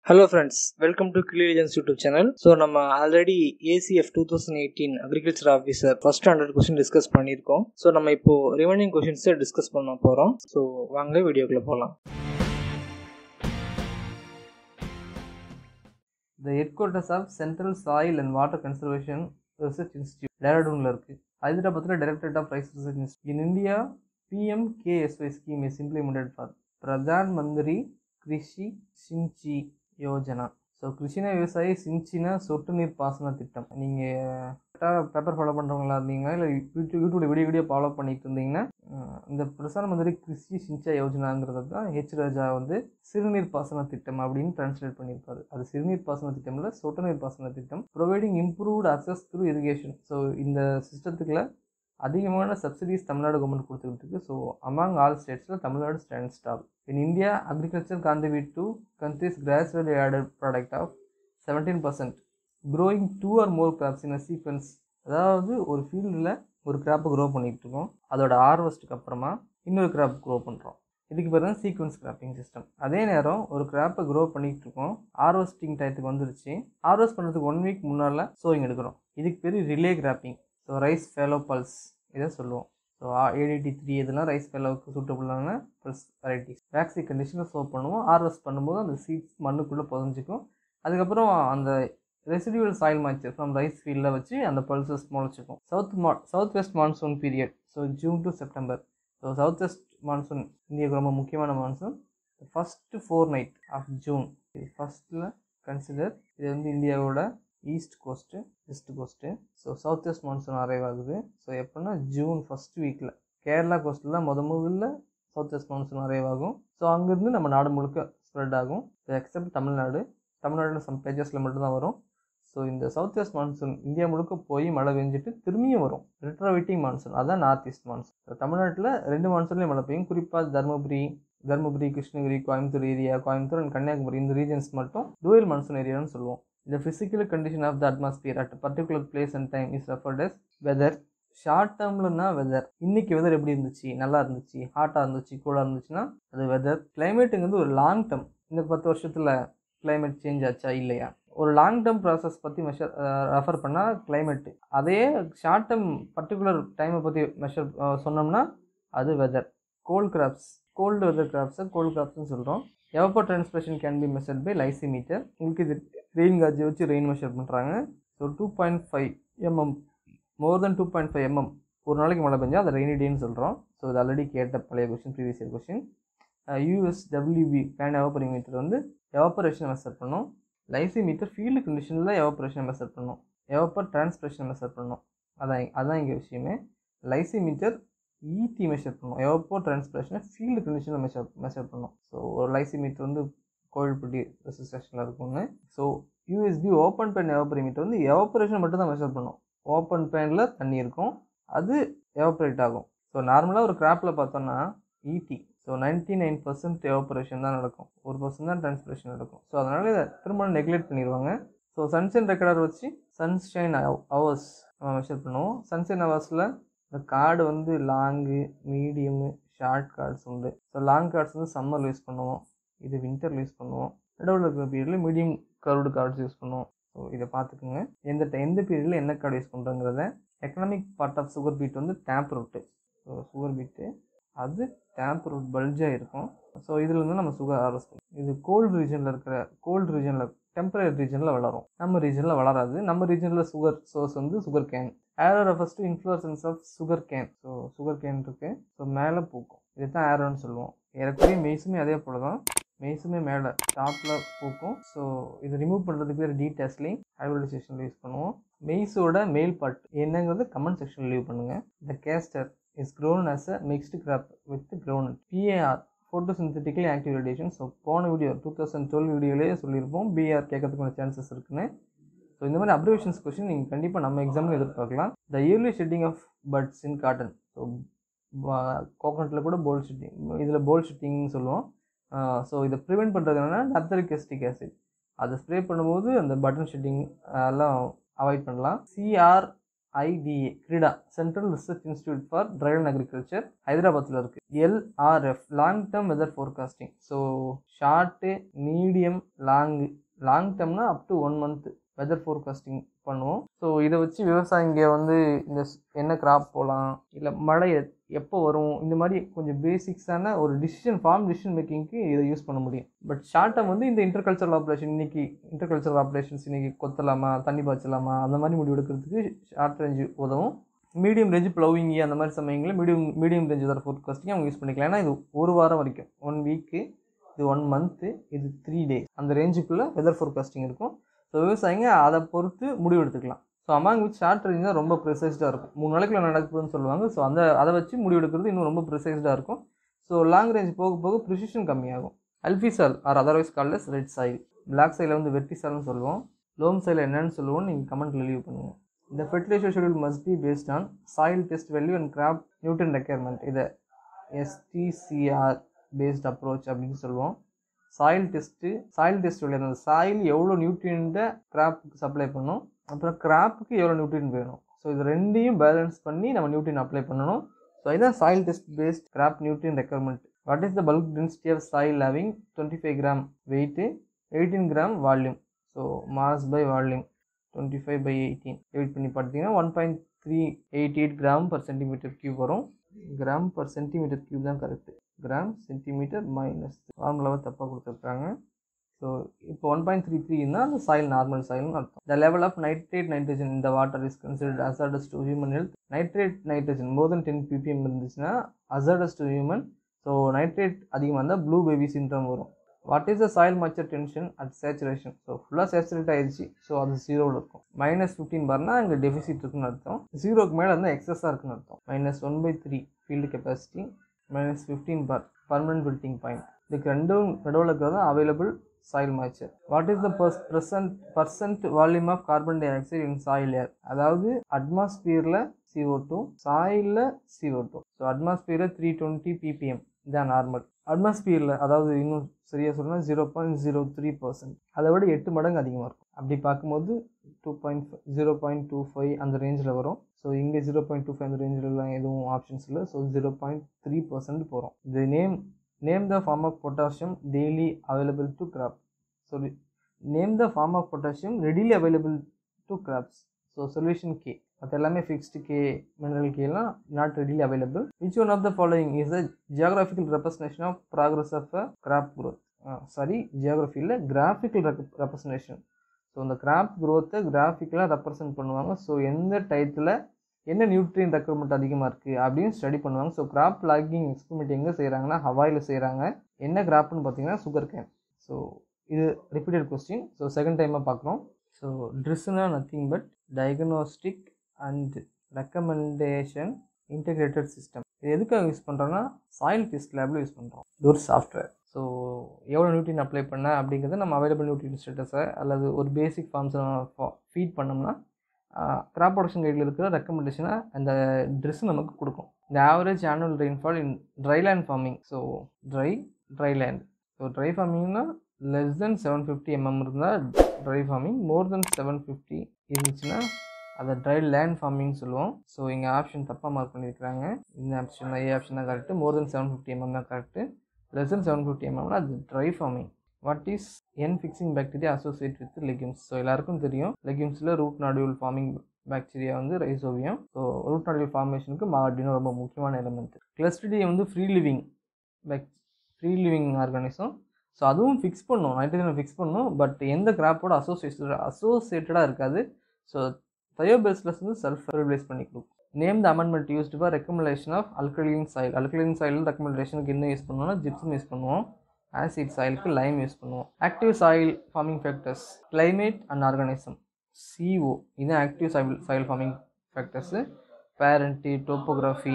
Hello friends welcome to clients YouTube channel so நம்ம already ACF two thousand eighteen agriculture officer first hundred question discuss பண்ணியிருக்கோம் so நம்ம இப்போ remaining கொஸ்டின்ஸை discuss பண்ண போகிறோம் so வாங்க வீடியோக்குள்ளே போகலாம் the headquarters of central soil and water conservation research institute டேராடூனில் இருக்குது ஹைதராபாத்தில் directorate of rice research institute in India PMKSY scheme is implemented for Pradhan Mantri Krishi Sinchai Yojana so கிருஷினா விவசாயி சிஞ்சினா சொட்டு நீர் பாசன திட்டம் நீங்கள் கரெக்டாக பேப்பர் ஃபாலோ பண்ணுறவங்களா இருந்தீங்கன்னா இல்லை யூடியூப் யூடியூப்ல வீடியோ வீடியோ ஃபாலோ பண்ணிட்டு இருந்தீங்கன்னா அஹ் இந்த பிரசான மந்திரி கிருஷி சிஞ்சா யோஜனாங்கிறது தான் ஹெச் ராஜா வந்து சிறுநீர் பாசன திட்டம் அப்படின்னு டிரான்ஸ்லேட் பண்ணியிருப்பாரு அது சிறுநீர் பாசன திட்டம் இல்லை சொட்டு நீர் பாசன திட்டம் providing improved access through irrigation so இந்த சிஸ்டத்துக்குள்ள அதிகமான சப்சிடிஸ் தமிழ்நாடு கவர்மெண்ட் கொடுத்துக்கிட்டு இருக்கு ஸோ அமாங் ஆல் ஸ்டேட்ஸில் Tamil Nadu stand stop in India agriculture contribute to country's gross value added product of seventeen percent growing two or more crops in a sequence அதாவது ஒரு ஃபீல்டில் ஒரு கிராப்பை க்ரோ பண்ணிகிட்டு இருக்கோம் அதோட ஹார்வெஸ்ட்டுக்கு அப்புறமா இன்னொரு கிராப் க்ரோ பண்ணுறோம் இதுக்கு பேர் தான் சீக்வன்ஸ் கிராப்பிங் சிஸ்டம் அதே நேரம் ஒரு கிராப்பை க்ரோ பண்ணிகிட்டு இருக்கோம் ஹார்வெஸ்டிங் டயத்துக்கு வந்துருச்சு ஹார்வெஸ்ட் பண்ணுறதுக்கு ஒன் வீக் முன்னால் சோயிங் எடுக்கிறோம் இதுக்கு பேர் relay cropping so rice fallow pulse இதை சொல்லுவோம் ஸோ ஏடிடி த்ரீ இதெல்லாம் ரைஸ் ஃபேலோவுக்கு சூட்டபுளான பல்ஸ் வெரைட்டிஸ் வேக்சி கண்டிஷனில் சோ பண்ணுவோம் ஹார்வெஸ்ட் பண்ணும்போது அந்த சீட்ஸ் மண்ணுக்குள்ளே புதஞ்சிக்கும் அதுக்கப்புறம் அந்த residual soil moisture from rice ஃபீல்டில் வச்சு அந்த பல்சஸ் முளைச்சிக்கும் சவுத் மா south west monsoon period so June to September so south west monsoon இந்தியாவுக்கு ரொம்ப முக்கியமான monsoon first fortnight of June ஃபஸ்ட்டில் கன்சிடர் இது வந்து இந்தியாவோட east coast west coast so south west monsoon arrive ஆகுது ஸோ எப்போன்னா ஜூன் ஃபஸ்ட் வீக்கில் கேரளா கோஸ்ட்டில் தான் முத முதல்ல சவுத் வெஸ்ட் மான்சூன் அரைவ் ஆகும் ஸோ அங்கேருந்து நம்ம நாடு முழுக்க ஸ்ப்ரெட் ஆகும் ஸோ எக்ஸப்ட் தமிழ்நாடு தமிழ்நாட்டில் சம் பேஜஸில் மட்டும்தான் வரும் ஸோ இந்த சவுத் வெஸ்ட் மான்சூன் இந்தியா முழுக்க போய் மழை பெஞ்சிட்டு திரும்பியும் வரும் ரிட்ரோவேட்டிங் மான்சூன் அதான் நார்த் ஈஸ்ட் மான்சூன் ஸோ தமிழ்நாட்டில் ரெண்டு மான்சூன்லேயும் மழை பெய்யும் குறிப்பாக தருமபுரி தருமபுரி கிருஷ்ணகிரி கோயம்புத்தூர் ஏரியா கோயம்புத்தூர் அண்ட் கன்னியாகுமரி இந்த ரீஜன்ஸ் மட்டும் டூயல் மான்சூன் ஏரியான்னு சொல்லுவோம் இந்த physical condition of the atmosphere at a particular place and time is referred as weather short டேர்ம்லனா வெதர் இன்னைக்கு வெதர் எப்படி இருந்துச்சு நல்லா இருந்துச்சு ஹாட்டாக இருந்துச்சு கூலாக இருந்துச்சுன்னா அது வெதர் கிளைமேட்டுங்கிறது ஒரு லாங் டேர்ம் இந்த பத்து வருஷத்தில் climate சேஞ்ச் ஆச்சா இல்லையா ஒரு லாங் டேர்ம் ப்ராசஸ் பற்றி மெஷர் ரெஃபர் பண்ணால் கிளைமேட்டு அதே ஷார்ட் டேர்ம் பர்டிகுலர் டைமை பற்றி மெஷர் சொன்னோம்னா அது weather cold crops cold weather கிராப்ஸை கோல்ட் கிராப்ஸ்னு சொல்கிறோம் evapotranspiration can be measured by lysimeter உங்களுக்கு இது ரெயின் காஜை வச்சு ரெயின் மெஷர் பண்ணுறாங்க so two point five mm more than two point five mm ஒரு நாளைக்கு மழை பெஞ்சா அதை ரெய்னி டேன்னு சொல்கிறோம் ஸோ இது ஆல்ரெடி கேட்ட பழைய question previous year question USWB pan evaporimeter வந்து எவாப்பரேஷனை மெஷர் பண்ணும் லைசி மீட்டர் ஃபீல்டு கண்டிஷனில் எவாப்பரேஷனை மெஷர் பண்ணும் எவாப்பர் டிரான்ஸ்பிரேஷனை மெஷர் பண்ணும் அதான் அதான் இங்கே விஷயமே லைசி மீட்டர் ஈடி மெஷர் பண்ணும் எவப்போ டிரான்ஸ்பிரேஷனை ஃபீல்டு கண்டிஷனில் மெஷர் மெஷர் பண்ணும் ஸோ ஒரு லைசி மீட்டர் வந்து கோவில்பட்டி ரெசிஸ்ட்ரேஷனில் இருக்கும்னு so USP open pan evaporimeter வந்து எவாப்பரேஷன் மட்டும் தான் மெஷர் பண்ணும் ஓப்பன் பேனில் தண்ணி இருக்கும் அது எவாப்பரேட் ஆகும் ஸோ நார்மலாக ஒரு கிராப்பில் பார்த்தோன்னா ET so ninety nine percent evaporation தான் நடக்கும் ஒரு பர்சன்ட் தான் டிரான்ஸ்பிரேஷன் நடக்கும் ஸோ அதனால் இதை திரும்ப நெக்லெக்ட் பண்ணிடுவாங்க ஸோ சன்ஷைன் ரெக்கார்டர் வச்சு சன்ஷைன் ஹவர்ஸ் நம்ம மெஷர் பண்ணுவோம் சன்ஷைன் ஹவர்ஸில் இந்த கார்டு வந்து லாங்கு மீடியமு ஷார்ட் கார்ட்ஸ் உண்டு ஸோ லாங் கார்ட்ஸ் வந்து சம்மரில் யூஸ் பண்ணுவோம் இது வின்டரில் யூஸ் பண்ணுவோம் நடுவில் இருக்கிற பீரியடில் மீடியம் கர்வ்டு கார்ட்ஸ் யூஸ் பண்ணுவோம் ஸோ இதை பார்த்துக்குங்க எந்த ட- எந்த பீரியடில் என்ன கார்டு யூஸ் பண்ணுறங்கிறத economic part of sugar beet வந்து tap root so sugar beet அது டேப் ரூட் பல்ஜாக இருக்கும் ஸோ இதில் இருந்து நம்ம சுகர் ஹார்வெஸ்ட் பண்ணுவோம் இது கோல்டு ரீஜனில் இருக்கிற கோல்டு ரீஜனில் டெம்பரரி ரீஜனில் வளரும் நம்ம ரீஜனில் வளராது நம்ம ரீஜனில் சுகர் சோர்ஸ் வந்து sugar cane arrow refers to inflorescence of sugar cane so sugar cane இருக்குது ஸோ மேலே பூக்கும் இதை தான் ஏரோன்னு சொல்லுவோம் ஏறக்குறைய மெய்ஸுமே அதே போல தான் மெய்ஸுமே மேலே டாப்பில் பூக்கும் ஸோ இதை ரிமூவ் பண்ணுறதுக்கு பேர் டீடாஸ்லிங் ஹைபிரிடைசேஷனில் யூஸ் பண்ணுவோம் மெய்ஸோட மேல் பார்ட் என்னங்கிறது கமெண்ட் செக்ஷனில் லீவ் பண்ணுங்கள் இந்த castor is grown as a mixed crop with groundnut PAR photosynthetically active radiation so போன வீடியோ டூ தௌசண்ட் டுவெல் வீடியோலேயே சொல்லியிருப்போம் பிஆர் கேட்கறதுக்கான சான்சஸ் இருக்குன்னு ஸோ இந்த மாதிரி அப்ரிவேஷன்ஸ் கொஸ்டின் நீங்கள் கண்டிப்பாக நம்ம எக்ஸாமில் எதிர்பார்க்கலாம் the early shedding of buds in cotton so கோகனட்டில் கூட போல் ஷிட்டிங் இதில் போல் ஷிட்டிங்னு சொல்லுவோம் ஸோ இதை ப்ரிவெண்ட் பண்ணுறது என்னென்னா நர்த்தரிக் ஆசிட் அதை ஸ்ப்ரே பண்ணும்போது அந்த பட்டன் ஷிட்டிங் எல்லாம் அவாய்ட் பண்ணலாம் CR IDA CRIDA central research institute for dry and agriculture ஹைதராபாத்தில் இருக்குது LRF long term weather forecasting so short medium long long டேர்ம்னா up to one month weather forecasting பண்ணுவோம் so இதை வச்சு விவசாயிங்க வந்து இந்த ஸ்- என்ன கிராப் போகலாம் இல்லை மழை எ- எப்போ வரும் இந்த மாதிரி கொஞ்சம் பேசிக்ஸான ஒரு டிசிஷன் ஃபார்ம் டிசிஷன் மேக்கிங்க்கு இதை யூஸ் பண்ண முடியும் பட் ஷார்ட் டேர்ம் வந்து இந்த இன்டர்கல்ச்சரல் ஆப்ரேஷன் இன்னைக்கு இன்டர்கல்ச்சரல் ஆப்ரேஷன்ஸ் இன்னைக்கு கொத்தலாமா தண்ணி பாய்ச்சலாமா அந்த மாதிரி முடிவு எடுக்கிறதுக்கு ஷார்ட் ரேஞ்சு உதவும் மீடியம் ரேஞ்சு ப்ளவிங் அந்த மாதிரி சமயங்களில் medium medium range weather forecasting அவங்க யூஸ் பண்ணிக்கலாம் ஏன்னா இது ஒரு வாரம் வரைக்கும் ஒன் வீக்கு இது ஒன் மந்த்து இது த்ரீ டேஸ் அந்த ரேஞ்சுக்குள்ளே வெதர் ஃபோர்காஸ்டிங் இருக்கும் ஸோ விவசாயிங்க அதை பொறுத்து முடிவு எடுத்துக்கலாம் so among with short range தான் ரொம்ப ப்ரிசைஸ்டாக இருக்கும் மூணு நாளைக்குள்ள நடக்குதுன்னு சொல்லுவாங்க ஸோ அந்த அதை வச்சு முடிவு எடுக்கிறது இன்னும் ரொம்ப ப்ரிசைஸ்டாக இருக்கும் ஸோ லாங் ரேஞ்ச் போக போக ப்ரிசிஷன் கம்மியாகும் alfisol are otherwise called as red soil black சைடில் வந்து வெர்டிசால்னு சொல்லுவோம் லோம் சைடில் என்னன்னு சொல்லுவோம் நீங்கள் கமெண்ட்டில் லீவ் பண்ணுவோம் இந்த fertiliser schedule must be based on soil test value and crop nutrient requirement இதை எஸ்டிசிஆர் பேஸ்ட் அப்ரோச் அப்படின்னு சொல்லுவோம் சாயில் டெஸ்ட்டு சாயில் டெஸ்ட் வழியாக அந்த சாயில் எவ்வளோ நியூட்ரியண்ட்டை கிராப்புக்கு சப்ளை பண்ணும் அப்புறம் கிராப்புக்கு எவ்வளோ நியூட்ரியன் வேணும் ஸோ இது ரெண்டையும் பேலன்ஸ் பண்ணி நம்ம நியூட்ரியன் அப்ளை பண்ணணும் ஸோ இதுதான் soil test based crop nutrient requirement what is the bulk density of soil having twenty five gram weight eighteen gram volume so mass by volume twenty five by eighteen eight பண்ணி பார்த்தீங்கன்னா one point three eight eight gram per centimetre cube வரும் gram per centimetre cube தான் correct gram centimetre minus ஃபார்முலாவை தப்பாக கொடுத்துருக்காங்க so இப்போ one point three த்ரீனா அந்த soil normal சாயில்னு அர்த்தம் the level of nitrate nitrogen இந்த water is considered hazardous to human health nitrate nitrogen more than ten ppm இருந்துச்சுன்னா hazardous to human so nitrate அதிகமாக இருந்தால் ப்ளூ பேபி சின்ட்ரம் வரும் what is the soil moisture tension at saturation so ஃபுல்லாக saturate ஆயிடுச்சு so அது ஜீரோவில் இருக்கும் minus fifteen பார்னா அங்கே டெபிசிட் இருக்குன்னு அர்த்தம் ஜீரோக்கு மேலே இருந்தால் எக்ஸஸாக இருக்குன்னு அர்த்தம் minus one by three field capacity minus fifteen bar permanent wilting point இதுக்கு ரெண்டும் நடுவில் இருக்கிறது available soil moisture what is the percent percent volume of carbon dioxide in soil air அதாவது அட்மாஸ்பியரில் CO2 டூ சாயிலில் CO2 டூ ஸோ அட்மாஸ்பியரில் three twenty PPM இதான் normal அட்மாஸ்பியரில் அதாவது இன்னும் சரியாக சொல்லணும்னா zero point zero three percent அதை விட எட்டு மடங்கு அதிகமாக இருக்கும் அப்படி பார்க்கும்போது two point zero point two five அந்த ரேஞ்சில் வரும் ஸோ இங்கே ஜீரோ பாயிண்ட் டூ ஃபைவ் அந்த ரேஞ்சிலலாம் எதுவும் ஆப்ஷன்ஸ் இல்லை so zero point three percent போகிறோம் இது name name the form of potassium daily available to crop so name the form of potassium readily available to crops so solution K மற்ற எல்லாமே fixed K mineral கேலாம் not readily available which one of the following is the geographical representation of progress of a crop growth sorry ஜியாகிரஃபியில் graphical representation so இந்த crop growth-அ கிராஃபிக்கலாக represent பண்ணுவாங்க so எந்த டயத்தில் என்ன நியூட்ரியன் ரெக்குவயர்மெண்ட் அதிகமாக இருக்குது அப்படின்னு ஸ்டடி பண்ணுவாங்க ஸோ கிராப் லாகிங் எக்ஸ்பெரிமெண்ட் எங்கே செய்கிறாங்கன்னா ஹவாயில் செய்கிறாங்க என்ன கிராப்னு பார்த்தீங்கன்னா சுகர் கேன் ஸோ இது ரிப்பீட்டட் கொஸ்டின் ஸோ செகண்ட் டைமாக பார்க்குறோம் ஸோ ட்ரிஸ்னா nothing but diagnostic and recommendation integrated system இது எதுக்காக யூஸ் பண்ணுறோன்னா சாயில் டெஸ்ட் லேபில் யூஸ் பண்ணுறோம் இது ஒரு சாஃப்ட்வேர் ஸோ எவ்வளோ நியூட்ரியன் அப்ளை பண்ண அப்படிங்கிறத நம்ம அவைலபிள் நியூட்ரியன் ஸ்டேட்டஸை அல்லது ஒரு பேசிக் ஃபார்ம்ஸை ஃபீட் பண்ணோம்னா கிராப் ப்ரொடக்ஷன் கைடில் இருக்கிற ரெக்கமெண்டேஷனை அந்த ட்ரெஸ் நமக்கு கொடுக்கும் இந்த average annual rainfall in dry land farming so dry dry land so dry ஃபார்மிங்னா less than seven fifty mm இருந்தால் dry farming more than seven fifty இருந்துச்சுன்னா அதை ட்ரை லேண்ட் ஃபார்மிங் சொல்லுவோம் ஸோ இங்கே ஆப்ஷன் தப்பாக மார்க் பண்ணியிருக்கிறாங்க இந்த ஆப்ஷன் ஏ ஆப்ஷன் தான் correct more than seven fifty mm தான் correct less than seven fifty எம்எம்னா அது dry farming what is N fixing bacteria associate with legumes so எல்லாருக்கும் தெரியும் லெக்யூம்ஸில் ரூட் நாடுவல் ஃபார்மிங் பாக்டீரியா வந்து ரைசோவியம் ஸோ ரூட் நாடுவல் ஃபார்மேஷனுக்கு மாவட்டினும் ரொம்ப முக்கியமான எலிமெண்ட் கிளஸ்டிடியா வந்து ஃப்ரீ லிவிங் பேக் ஃப்ரீ லிவிங் ஆர்கானிசம் ஸோ அதுவும் ஃபிக்ஸ் பண்ணும் நைட்ரஜனை ஃபிக்ஸ் பண்ணும் பட் எந்த கிராப்போட அசோசியேட் அசோசியேட்டடாக இருக்காது ஸோ தயோபேஸ்லஸ் வந்து செல்ஃப் ரிப்ளேஸ் பண்ணி கொடுக்கும் name the amendment used for recommendation of alkaline soil alkaline soil ரெக்கமெண்டேஷனுக்கு என்ன யூஸ் பண்ணுவோம்னா ஜிப்சம் யூஸ் பண்ணுவோம் ஆசிட் சாயிலுக்கு லைம் யூஸ் பண்ணுவோம் active soil forming factors climate and organism CO இது active soil soil forming factors parent topography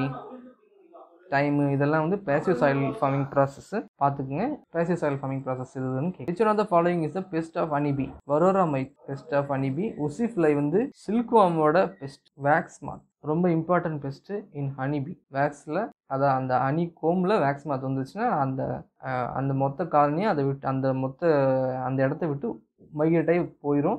time இதெல்லாம் வந்து passive soil forming process பார்த்துக்குங்க பேசிவ் சாயில் ஃபார்மிங் ப்ராசஸ் இதுன்னு which of the following is the best of அனிபி வரோரா might best of அனிபி உசிஃப்ளை வந்து சில்க்வாமோட pest wax moth ரொம்ப இம்பார்ட்டன்ட் பெஸ்ட்டு இன் ஹனிபி வேக்ஸில் அதான் அந்த ஹனி கோமில் வேக்ஸ் மாத் வந்துச்சுன்னா அந்த அஹ், அந்த மொத்த காலனியும் அதை விட்டு அந்த மொத்த அந்த இடத்த விட்டு மைக்ரேட்டாகி போயிடும்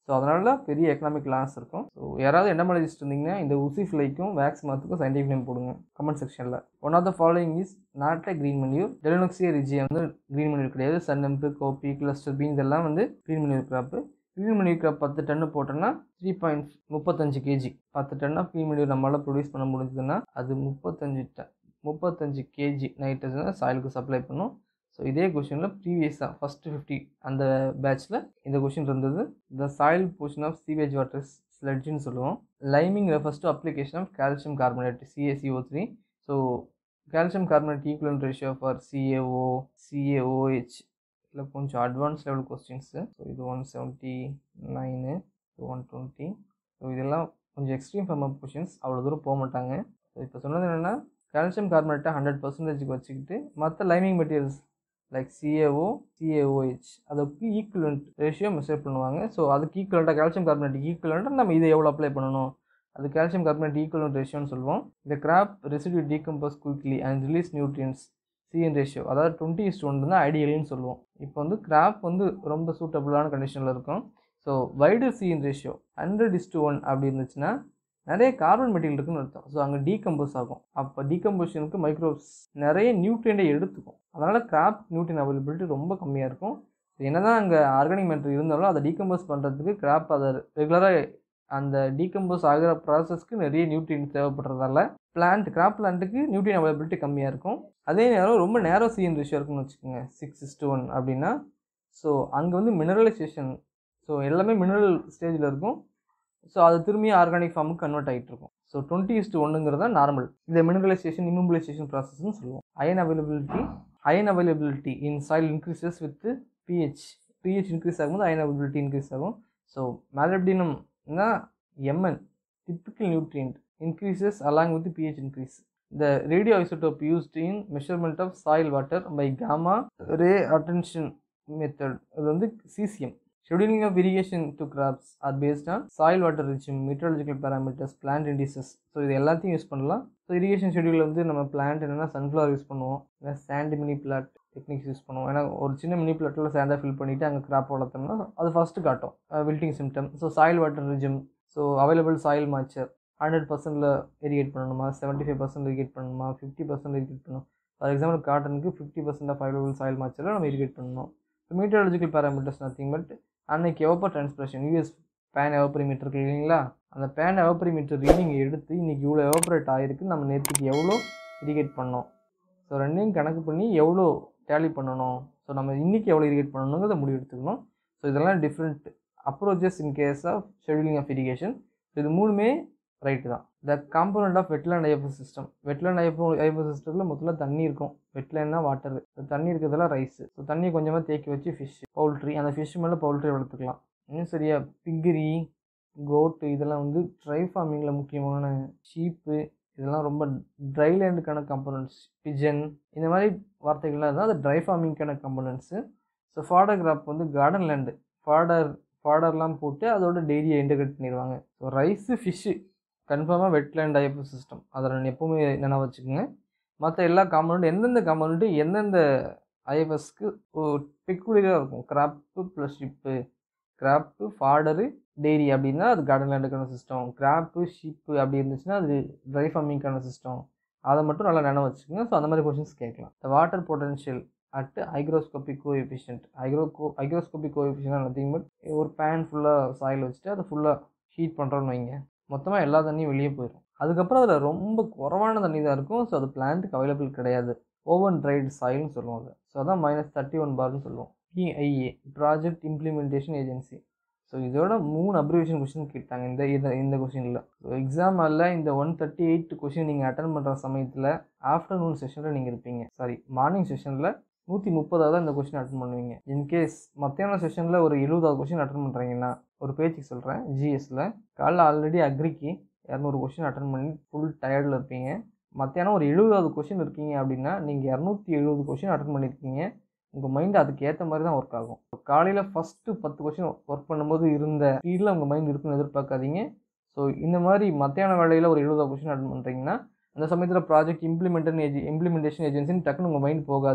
ஸோ அதனால பெரிய எக்கனாமிக் லாஸ் இருக்கும் ஸோ யாராவது எண்டமாலஜிஸ்ட் இருந்தீங்கன்னா இந்த உசி ஃப்ளைக்கும் வேக்ஸ் மரத்துக்கும் சயின்டிஃபிக் நேம் போடுங்க கமெண்ட் செக்ஷனில் one of the following is not a green manure டெலினோக்சியா ரிஜியா வந்து க்ரீன் மனியூர் கிடையாது சன்னம்பு கோப்பி கிளஸ்டர் பீன்ஸ் எல்லாம் வந்து green manure crop green manure crop பத்து டன்னு போட்டோன்னா த்ரீ பாயிண்ட் முப்பத்தஞ்சு கேஜி பத்து டன்னா க்ரீன் மனியூர் நம்மளால் ப்ரொடியூஸ் பண்ண முடிஞ்சதுன்னா அது முப்பத்தஞ்சு டன் முப்பத்தஞ்சு கேஜி நைட்ரஜனை சாயிலுக்கு சப்ளை பண்ணும் ஸோ இதே கொஷினில் ப்ரீவியஸாக ஃபஸ்ட்டு ஃபிஃப்டி அந்த பேட்ச்சில் இந்த கொஷின் இருந்தது the soil portion of sewage water ஸ்லெட்ஜின்னு சொல்லுவோம் liming refers to application of calcium carbonate CACO three so calcium carbonate equivalent ratio for CAO CAOH இதில் கொஞ்சம் அட்வான்ஸ் லெவல் கொஸ்டின்ஸு ஸோ இது one seventy nine one twenty so இதெல்லாம் கொஞ்சம் extreme form of questions அவ்வளோ தூரம் போக மாட்டாங்க so இப்போ சொன்னது என்னென்னா கால்சியம் கார்பனேட்டை ஹண்ட்ரட் பர்சன்டேஜுக்கு வச்சுக்கிட்டு மற்ற liming materials like CAO CAOH அதுக்கு ஈக்குவலண்ட் ரேஷியோ மெஷர் பண்ணுவாங்க ஸோ அதுக்கு ஈக்குவலண்ட்டாக கால்சியம் கார்பனேட் ஈக்குவலண்ட்டாக நம்ம இதை எவ்வளோ அப்ளை பண்ணணும் அது கால்சியம் கார்பனேட் ஈக்குவலண்ட் ரேஷியோன்னு சொல்லுவோம் இந்த crop residue decompose quickly and release nutrients CN ratio அதாவது டுவெண்ட்டி இஸ்ட் ஒன் தான் ஐடியல்னு சொல்லுவோம் இப்போ வந்து கிராப் வந்து ரொம்ப சூட்டபுளான கண்டிஷனில் இருக்கும் so wider CN ratio hundred is to one அப்படி இருந்துச்சுன்னா நிறைய கார்பன் மெட்டீரியல் இருக்குன்னு அர்த்தம் ஸோ அங்கே டீகம்போஸ் ஆகும் அப்போ டீகம்போஷனுக்கு மைக்ரோப்ஸ் நிறைய நியூட்ரியண்டை எடுத்துக்கும் அதனால் கிராப் நியூட்ரியன் அவைலபிலிட்டி ரொம்ப கம்மியாக இருக்கும் என்னதான் அங்கே ஆர்கானிக் மெட்டீரியல் இருந்தாலும் அதை டீகம்போஸ் பண்ணுறதுக்கு கிராப் அதை ரெகுலராக அந்த டீகம்போஸ் ஆகிற ப்ராசஸ்க்கு நிறைய நியூட்ரியன் தேவைப்படுறதால பிளான்ட் கிராப் பிளான்ட்டுக்கு நியூட்ரியன் அவைலபிலிட்டி கம்மியாக இருக்கும் அதே நேரம் ரொம்ப நேரோ சிஎன் ரேஷியோ இருக்குன்னு வச்சுக்கோங்க சிக்ஸ் இஸ் ஒன் அப்படின்னா ஸோ அங்கே வந்து மினரலைசேஷன் ஸோ எல்லாமே மினரல் ஸ்டேஜில் இருக்கும் ஸோ அது திரும்பி ஆர்கானிக் ஃபார்முக்கு கன்வெர்ட் ஆகிட்டு இருக்கும் ஸோ டுவெண்ட்டி இஸ்டு ஒன்றுங்கிறது தான் நார்மல் இதை மினரலைசேஷன் இம்யூபிலைசேஷன் ப்ராசஸ்னு சொல்லுவோம் iron availability iron availability in soil increases with pH pH increase ஆகும்போது அயன் அவைலபிலிட்டி இன்க்ரீஸ் ஆகும் ஸோ மேலப்டினம்னா MN typical nutrient increases along with pH increase the radioisotope used in measurement of soil water by gamma ray attention method அது வந்து cesium scheduling of irrigation to crops are based on soil water regime meteorological parameters plant indices so இது எல்லாத்தையும் use பண்ணலாம் so irrigation ஷெடியூலில் வந்து நம்ம plant என்னென்னா sunflower use பண்ணுவோம் இல்லை sand mini plot techniques use பண்ணுவோம் ஏன்னா ஒரு சின்ன மினி பிளாட்டில் சாண்டை ஃபில் பண்ணிவிட்டு அங்கே கிராப் வளர்த்தோம்னா அது ஃபஸ்ட்டு காட்டும் wilting symptom so soil water regime so available soil moisture hundred பர்சன்டில் இரிகேட் பண்ணணுமா செவன்ட்டி ஃபைவ் பர்சன்ட் இரிகேட் பண்ணணுமா ஃபிஃப்டி பர்சன்ட் இரிகேட் பண்ணணும் ஃபார் எக்ஸாம்பிள் காட்டனுக்கு fifty percent of available soil மாய்ச்சரில் நம்ம இரிகேட் பண்ணணும் மீட்டராலஜிக்கல் பேராமீட்டர்ஸ் நத்திங் பட் அன்னைக்கு evapotranspiration US pan evaporimeter இருக்கு இல்லைங்களா அந்த பேன் எவப்பரிமீட்டர் ரீடிங் எடுத்து இன்றைக்கி இவ்வளோ எவப்பரேட் ஆகிருக்கு நம்ம நேற்றுக்கு எவ்வளோ இரிகேட் பண்ணோம் ஸோ ரெண்டையும் கணக்கு பண்ணி எவ்வளோ டேலி பண்ணணும் ஸோ நம்ம இன்றைக்கி எவ்வளோ இரிகேட் பண்ணணுங்கிறத முடிவு எடுத்துக்கணும் ஸோ இதெல்லாம் different approaches in case of scheduling of irrigation இது மூணுமே ரைட்டு தான் the component of wetland IFO system wetland IFO IFO சிஸ்டத்தில் மொத்தத்தில் தண்ணி இருக்கும் வெட்லேண்ட்னா வாட்டர் தண்ணி இருக்கிறதெல்லாம் ரைஸ் ஸோ தண்ணியை கொஞ்சமாக தேக்கி வச்சு ஃபிஷ் பவுல்ட்ரி அந்த ஃபிஷ் மேலே பவுல்ட்ரி வளர்த்துக்கலாம் இன்னும் சரியா பிகிரி கோட்டு இதெல்லாம் வந்து ட்ரை ஃபார்மிங்கில் முக்கியமான ஷீப்பு இதெல்லாம் ரொம்ப ட்ரை லேண்டுக்கான கம்பனன்ட்ஸ் பிஜன் இந்த மாதிரி வார்த்தைகள்லாம் தான் அது ட்ரை ஃபார்மிங்க்கான கம்பனன்ட்ஸு ஸோ ஃபாடர் கிராப் வந்து கார்டன் லேண்டு ஃபாடர் ஃபாடர்லாம் போட்டு அதோட டெய்லியை இன்டகிரேட் பண்ணிடுவாங்க ஸோ ரைஸு ஃபிஷ்ஷு கன்ஃபார்மாக வெட்லேண்ட் ஐஎஃப்ஓ சிஸ்டம் அதை நான் எப்போவுமே நினைவு வச்சுக்கோங்க மற்ற எல்லா காம்பனண்ட்டும் எந்தெந்த காம்பனண்ட்டு எந்தெந்த ஐஎஃப்எஸ்க்கு பெக்குலியராக இருக்கும் crop plus sheep crop fodder dairy அப்படின்னா அது கார்டன் லேண்டுக்கான சிஸ்டம் கிராப்பு ஷிப்பு அப்படி இருந்துச்சுன்னா அது ட்ரை ஃபார்மிங்க்கான சிஸ்டம் அதை மட்டும் நல்லா நினைவு வச்சுக்கோங்க ஸோ அந்த மாதிரி கொஷின்ஸ் கேட்கலாம் the water potential at hygroscopic coefficient hygro co hygroscopic coefficient nothing but ஒரு பேன் ஃபுல்லாக சாயில் வச்சுட்டு அதை ஃபுல்லாக ஹீட் பண்ணுறோன்னு வைங்க மொத்தமாக எல்லா தண்ணியும் வெளியே போயிடும் அதுக்கப்புறம் அதில் ரொம்ப குறவான தண்ணி தான் இருக்கும் ஸோ அது பிளான்ட்டுக்கு அவைலபிள் கிடையாது ஓவன் ட்ரைடு சாயில்னு சொல்லுவோம் அதை ஸோ அதான் மைனஸ் தேர்ட்டி ஒன் பார்னு சொல்லுவோம் PIA project implementation agency so இதோட மூணு அப்ரிவேஷன் கொஷின் கேட்டாங்க இந்த இந்த இந்த கொஷினில் ஸோ எக்ஸாம் அல்ல இந்த ஒன் தேர்ட்டி எயிட் கொஷின் நீங்கள் அட்டன் பண்ணுற சமயத்தில் ஆஃப்டர்நூன் செஷனில் நீங்கள் இருப்பீங்க சாரி மார்னிங் செஷனில் நூற்றி முப்பதாவது இந்த கொஷின் அட்டன் பண்ணுவீங்க இன்கேஸ் மத்தியான செஷனில் ஒரு எழுபதாவது கொஷின் அட்டன் பண்ணுறீங்கன்னா ஒரு பேச்சுக்கு சொல்கிறேன் ஜிஎஸ்சில் காலைல ஆல்ரெடி அக்ரிக்கு இரநூறு கொஷின் அட்டன் பண்ணி ஃபுல் டயர்டில் இருப்பீங்க மத்தியானம் ஒரு எழுபதாவது கொஷின் இருக்கீங்க அப்படின்னா நீங்கள் இரநூத்தி எழுபது கொஷின் அட்டன் பண்ணியிருக்கீங்க உங்கள் மைண்ட் அதுக்கு ஏற்ற மாதிரி தான் ஒர்க் ஆகும் காலையில் ஃபஸ்ட்டு பத்து கொஷின் ஒர்க் பண்ணும்போது இருந்த ஸ்பீடில் உங்கள் மைண்ட் இருக்குன்னு எதிர்பார்க்காதீங்க ஸோ இந்த மாதிரி மத்தியான வேலையில் ஒரு எழுபதாவது கொஷின் அட்டன் பண்ணுறீங்கன்னா அந்த சமயத்தில் ப்ராஜெக்ட் இம்ப்ளிமெண்டன் ஏஜி இம்ப்ளிமெண்டேஷன் ஏஜென்சின்னு டக்குன்னு உங்கள் மைண்ட் போகாது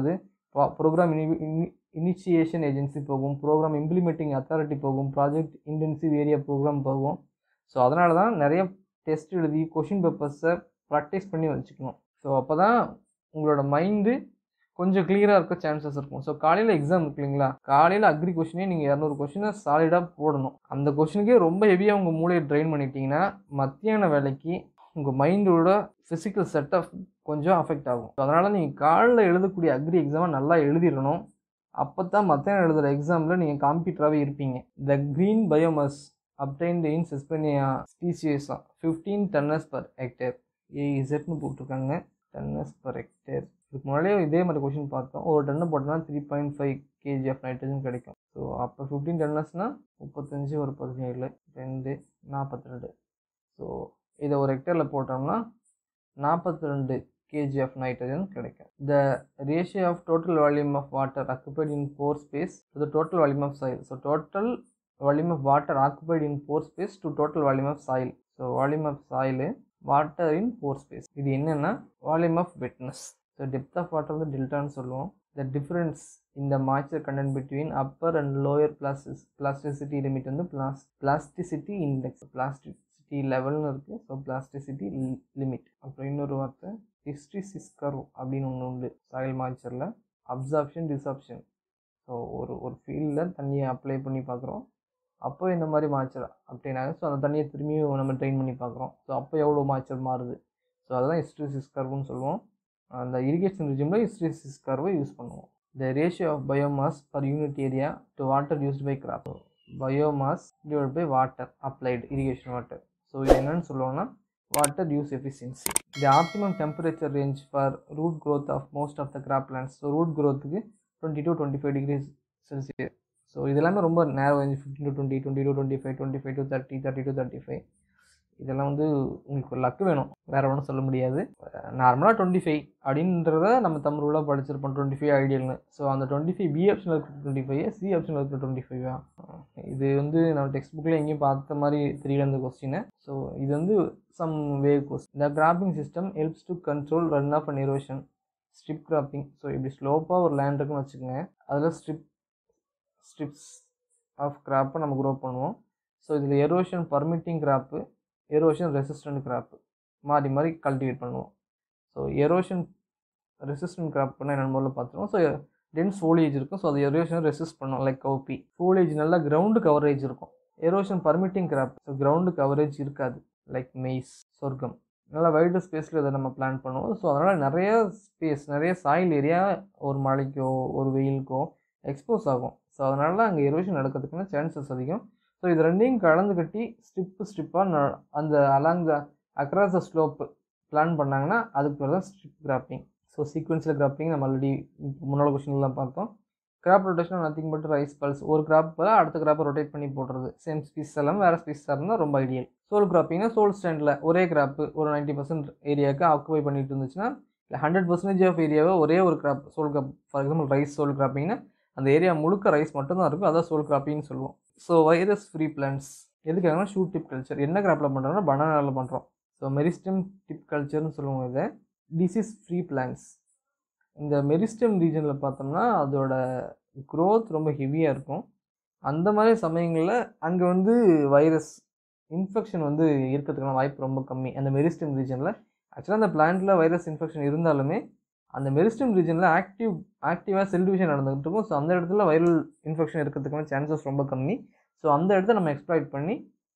ப்ரோக்ராம் இனிஷியேஷன் ஏஜென்சி போகும் ப்ரோக்ராம் இம்ப்ளிமெண்டிங் அத்தாரிட்டி போகும் ப்ராஜெக்ட் இன்டென்சிவ் ஏரியா ப்ரோக்ராம் போகும் ஸோ அதனால தான் நிறைய டெஸ்ட் எழுதி கொஷின் பேப்பர்ஸை ப்ராக்டிஸ் பண்ணி வச்சுக்கணும் ஸோ அப்போ தான் உங்களோட மைண்டு கொஞ்சம் கிளியராக இருக்க சான்சஸ் இருக்கும் ஸோ காலையில் எக்ஸாம் இருக்கு இல்லைங்களா காலையில் அக்ரி கொஷினே நீங்கள் இரநூறு கொஷினை சாலிடாக போடணும் அந்த கொஷினுக்கே ரொம்ப ஹெவியாக உங்கள் மூளையை ட்ரெயின் பண்ணிட்டீங்கன்னா மத்தியான வேலைக்கு உங்கள் மைண்டோட ஃபிசிக்கல் செட்டப் கொஞ்சம் அஃபெக்ட் ஆகும் ஸோ அதனால் நீங்கள் காலையில் எழுதக்கூடிய அக்ரி எக்ஸாமை நல்லா எழுதிடணும் அப்போ தான் மத்தியானம் எழுதுகிற எக்ஸாமில் நீங்கள் காம்பீட்டராகவே இருப்பீங்க the green biomass obtained in sesbania ஸ்பீசியஸா ஃபிஃப்டீன் டன்னஸ் பர் ஹெக்டேர் ஏஇசட்னு போட்டிருக்காங்க டன்னஸ் பர் ஹெக்டேர் இதுக்கு முன்னாடியே இதே மாதிரி கொஷின் பார்த்தோம் ஒரு டன்னு போட்டோம்னா three point five KG of nitrogen கிடைக்கும் ஸோ அப்போ ஃபிஃப்டீன் டன்னஸ்னால் முப்பத்தஞ்சு ஒரு பதினேழு ரெண்டு நாற்பத்தி ரெண்டு ஸோ இதை ஒரு ஹெக்டேரில் போட்டோம்னா நாற்பத்தி ரெண்டு kg of nitrogen கிடைக்கும் the ratio of total volume of water occupied in pore space to the total volume of soil so total volume of water occupied in pore space to total volume of soil so volume of soil water in pore space இது என்னன்னா volume of wetness so depth of water வந்து டெல்டான்னு சொல்லுவோம் the difference in the moisture content between upper and lower plastic plasticity limit வந்து plas plasticity index plasticity லெவல்னு இருக்குது so plasticity limit அப்புறம் இன்னொரு வார்த்தை ஹிஸ்ட்ரிசிஸ் curve அப்படின்னு ஒன்று உண்டு சாயில் மாய்ச்சரில் அப்சார்ப்ஷன் டிசாப்ஷன் ஸோ ஒரு ஒரு ஃபீல்டில் தண்ணியை அப்ளை பண்ணி பார்க்குறோம் அப்போ இந்த மாதிரி மாய்ச்சல் அப்படின்னாங்க ஸோ அந்த தண்ணியை திரும்பியும் நம்ம ட்ரெயின் பண்ணி பார்க்குறோம் ஸோ அப்போ எவ்வளோ மாய்ச்சல் மாறுது ஸோ அதுதான் ஹிஸ்ட்ரிசிஸ் கர்வ்னு சொல்லுவோம் அந்த இரிகேஷன் ரிஜிமில் ஹிஸ்ட்ரிசிஸ் கர்வை யூஸ் பண்ணுவோம் the ratio of biomass per unit area to water used by crop biomass divide by water applied irrigation water so இது என்னன்னு சொல்லுவோம்னா water use efficiency. The optimum temperature range for root growth of most of the croplands. So root growthக்கு twenty to twenty five degree Celsius so இதெல்லாமே ரொம்ப நேரம் range fifteen to twenty twenty to twenty five twenty five to thirty thirty to thirty five இதெல்லாம் வந்து உங்களுக்கு ஒரு luck வேணும் வேறு ஒன்றும் சொல்ல முடியாது நார்மலாக டுவெண்ட்டி ஃபைவ் அப்படின்றத நம்ம தமிழ் ரூலாக படிச்சிருப்போம் டுவெண்ட்டி ஃபைவ் ஐடியல்னு ஸோ அந்த டுவெண்ட்டி ஃபைவ் பி ஆப்ஷனில் இருக்கிற டுவெண்ட்டி ஃபைவ் சி ஆப்ஷனில் இருக்கிற டுவெண்ட்டி ஃபைவா இது வந்து நம்ம டெக்ஸ்ட் புக்கில் எங்கேயும் பார்த்த மாதிரி தெரியல இந்த கொஸ்டினை ஸோ இது வந்து some way question the cropping system helps to control run off and erosion strip cropping so இப்படி ஸ்லோப்பாக ஒரு லேண்ட் இருக்குன்னு வச்சுக்கோங்க அதில் ஸ்ட்ரிப் ஸ்ட்ரிப்ஸ் ஆஃப் கிராப்பை நம்ம க்ரோ பண்ணுவோம் ஸோ இதில் erosion permitting crop erosion resistant crop மாறி மாறி கல்டிவேட் பண்ணுவோம் ஸோ எரோஷன் ரெசிஸ்டன்ட் கிராப்னா என்னென்னு முதல்ல பார்த்துருவோம் ஸோ டென்ஸ் ஃபோலியேஜ் இருக்கும் ஸோ அது எரோஷன் ரெசிஸ்ட் பண்ணும் லைக் கவுப்பி ஃபோலியேஜ் நல்லா கிரவுண்டு கவரேஜ் இருக்கும் erosion permitting crop so ground coverage இருக்காது லைக் மெய்ஸ் சொர்க்கம் நல்லா வைடு ஸ்பேஸில் இதை நம்ம பிளான் பண்ணுவோம் ஸோ அதனால் நிறைய ஸ்பேஸ் நிறைய சாயில் ஏரியா ஒரு மழைக்கோ ஒரு வெயிலுக்கோ எக்ஸ்போஸ் ஆகும் ஸோ அதனால அங்கே எரோஷன் நடக்கிறதுக்கான சான்சஸ் அதிகம் ஸோ இது ரெண்டையும் கலந்து கட்டி ஸ்ட்ரிப்பு ஸ்ட்ரிப்பாக அந்த along the across the slope plan பண்ணாங்கன்னா அதுக்கு பேர் தான் ஸ்ட்ரிப் கிராப்பிங் ஸோ சீக்வன்ஸில் கிராப்பிங் நம்ம ஆல்ரெடி முன்னாள் கொஷின்லாம் பார்த்தோம் crop rotation nothing but rice pulse ஒரு கிராப் போல அடுத்த கிராப்பை ரொட்டேட் பண்ணி போடுறது சேம் ஸ்பீஸ் எல்லாம் வேறு ஸ்பீஸாக இருந்தால் ரொம்ப ஐடியல் சோல் கிராப்பிங்னா சோல் ஸ்டாண்டில் ஒரே கிராப்பு ஒரு நைன்ட்டி பர்சன்ட் ஏரியாவுக்கு ஆக்குபை பண்ணிட்டு இருந்துச்சுன்னா இல்லை ஹண்ட்ரட் பர்சன்டேஜ் ஆஃப் ஏரியாவை ஒரே ஒரு crop sole crop for example rice sole கிராப்பிங்னா அந்த ஏரியா முழுக்க ரைஸ் மட்டும்தான் இருக்கும் அதான் சோல் கிராப்பிங்னு சொல்லுவோம் ஸோ வைரஸ் ஃப்ரீ பிளான்ஸ் எதுக்காகனா ஷூ டிப் கல்ச்சர் என்ன கிராப்பில் பண்ணுறோம்னா பனானாவில் பண்ணுறோம் ஸோ மெரிஸ்டம் டிப் கல்ச்சர்னு சொல்லுவோம் இதை டிசீஸ் ஃப்ரீ பிளான்ஸ் இந்த மெரிஸ்டம் ரீஜனில் பார்த்தோம்னா அதோட க்ரோத் ரொம்ப ஹெவியாக இருக்கும் அந்த மாதிரி சமயங்களில் அங்கே வந்து வைரஸ் இன்ஃபெக்ஷன் வந்து இருக்கிறதுக்கான வாய்ப்பு ரொம்ப கம்மி அந்த மெரிஸ்டம் ரீஜனில் ஆக்சுவலாக அந்த பிளான்ட்டில் வைரஸ் இன்ஃபெக்ஷன் இருந்தாலுமே அந்த மெரிஸ்டம் ரீஜனில் ஆக்டிவ் ஆக்டிவாக செல் டிவிஷன் நடந்துகிட்டு இருக்கும் ஸோ அந்த இடத்துல வைரல் இன்ஃபெக்ஷன் இருக்கிறதுக்கான சான்சஸ் ரொம்ப கம்மி ஸோ அந்த இடத்த நம்ம எக்ஸ்ப்ளாய்ட் பண்ணி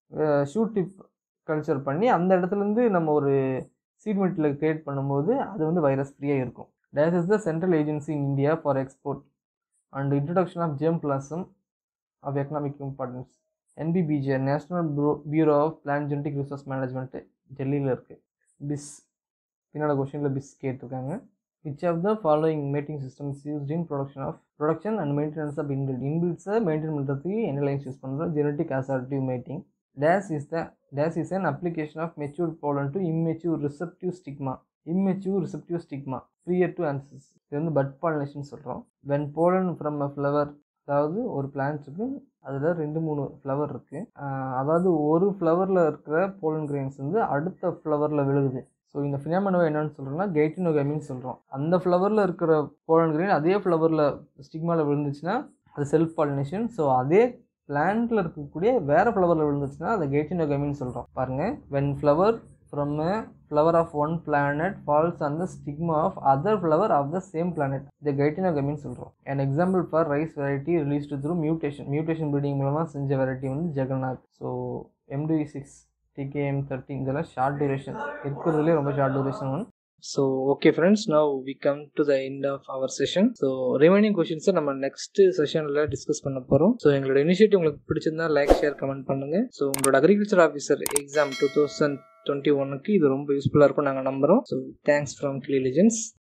ஷூ டிப் கல்ச்சர் பண்ணி அந்த இடத்துலேருந்து நம்ம ஒரு சீட் மெட்டில் கிரியேட் பண்ணும்போது அது வந்து வைரஸ் ஃப்ரீயாக இருக்கும் this is the central agency in India for export and introduction of germplasm of economic importance NBPGR national pro bureau of plant genetic resource management டெல்லியில் இருக்குது பிஸ் பின்னாடி கொஷினில் பிஸ் கேட்டிருக்காங்க which of the following mating system is used in production of production and maintenance of inbred இன்பில்ட்ஸை maintain பண்ணுறதுக்கு என்ன லைன்ஸ் யூஸ் பண்ணுறோம் genetic assortative mating this is the this is an application of mature pollen to immature receptive stigma immature receptive stigma prior to anthesis இது வந்து bud pollination சொல்கிறோம் when pollen from a flower அதாவது ஒரு plant இருக்கு அதில் ரெண்டு மூணு flower இருக்குது அதாவது ஒரு ஃப்ளவரில் இருக்கிற போலன் கிரெயின்ஸ் வந்து அடுத்த ஃப்ளவரில் விழுகுது ஸோ இந்த ஃபினாமனோவை என்னன்னு சொல்கிறோம்னா கெய்டினோகமின்னு சொல்கிறோம் அந்த ஃப்ளவரில் இருக்கிற போலன் கிரெயின் அதே ஃப்ளவரில் ஸ்டிக்மாவில் விழுந்துச்சுன்னா அது செல்ஃப் பாலினேஷன் ஸோ அதே பிளான்ட்டில் இருக்கக்கூடிய வேறு ஃப்ளவரில் விழுந்துச்சுன்னா அதை கெய்டினோகமின்னு சொல்கிறோம் பாருங்கள் when flower from a flower of one planet falls on the stigma of other flower of the same planet இதை கைட்டினோகமின்னு சொல்கிறோம் an example for rice variety released through mutation mutation breeding மூலமாக செஞ்ச வெரைட்டி வந்து Jagannath so MT six TKM thirteen இதெல்லாம் short duration இருக்கிறதுலே ரொம்ப short duration one so okay friends now we come to the end of our session so remaining கொஷின்ஸை நம்ம next செஷனில் discuss பண்ண போகிறோம் ஸோ எங்களோட இனிஷியேட்டிவ் உங்களுக்கு பிடிச்சிருந்தா லைக் ஷேர் கமெண்ட் பண்ணுங்க ஸோ உங்களோட agriculture officer exam two thousand twenty ஒனுக்கு இது ரொம்ப யூஸ்ஃபுல்லாக இருக்கும் நாங்கள் நம்புகிறோம் ஸோ தேங்க்ஸ் ஃப்ரம் கிளி லிஜன்ஸ்